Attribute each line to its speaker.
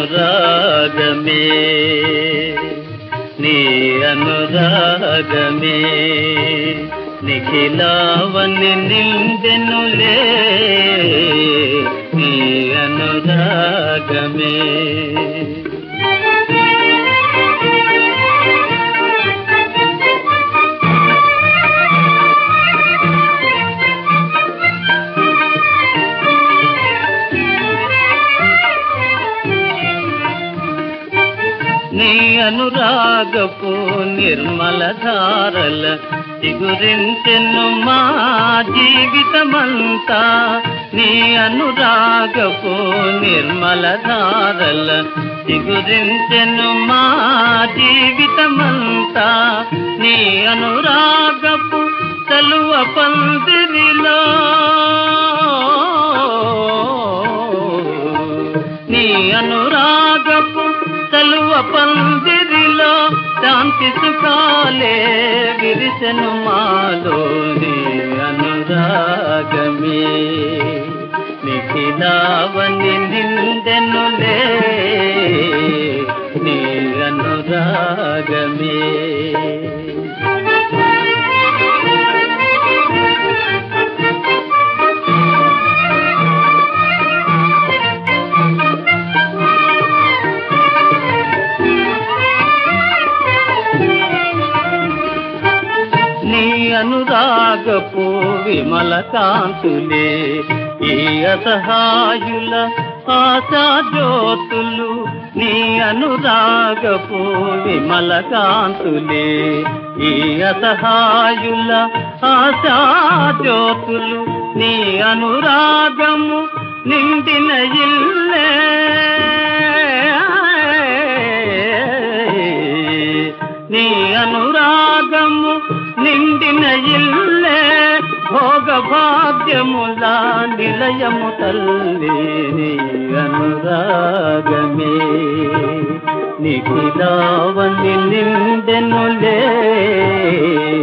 Speaker 1: అనురాగమే నీ అనురాగమే నిఖిలావని నిందెనులే నీ అనురాగమే నీ అనురాగపు నిర్మల ధారల చిగురించెను మా జీవితమంతా నీ అనురాగపు నిర్మల ధారల చిగురించెను మా జీవితమంతా నీ అనురాగపు తలువ పందిరిలో నీ అనురాగపు తలువ పందిరిలో శాంతి సుఖాలే విరిసెను మాలో నీ అనురాగమే నిఖిలావని నిందెనులే నీ అనురాగమే నీ అనురాగపు విమల కాంతులే ఈ అసహాయుల ఆశా జ్యోతులు నీ అనురాగపు విమల కాంతులే ఈ అసహాయుల ఆశా జ్యోతులు నీ అనురాగము నిండిన ఇల్లే నీ అనురాగము నిండిన ఇల్లే భోగ భాగ్యముల నిలయము తల్లి నీ అనురాగమే నిఖిలావని నిండెనులే